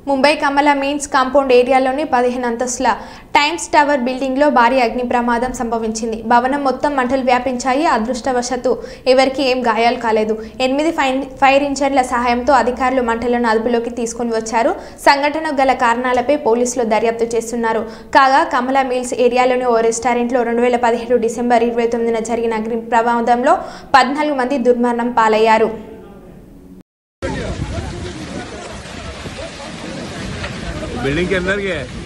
Mumbai Kamala mills compound ఏరియాలోని పదిహేను అంతస్తుల టైమ్స్ టవర్ బిల్డింగ్లో భారీ అగ్ని ప్రమాదం సంభవించింది భవనం మొత్తం మంటలు వ్యాపించాయి అదృష్టవశాత్తు ఎవరికీ ఏం గాయాలు కాలేదు ఎనిమిది ఫైన్ ఫైర్ ఇంజన్ల సహాయంతో అధికారులు మంటలను అదుపులోకి తీసుకొని వచ్చారు సంఘటనకు గల కారణాలపై పోలీసులు దర్యాప్తు చేస్తున్నారు కాగా కమల మిల్స్ ఏరియాలోని ఓ రెస్టారెంట్లో రెండు వేల పదిహేడు డిసెంబర్ ఇరవై తొమ్మిదిన జరిగిన అగ్ని ప్రమాదంలో పద్నాలుగు మంది దుర్మరణం పాలయ్యారు बिल्डिंग के अंदर क्या है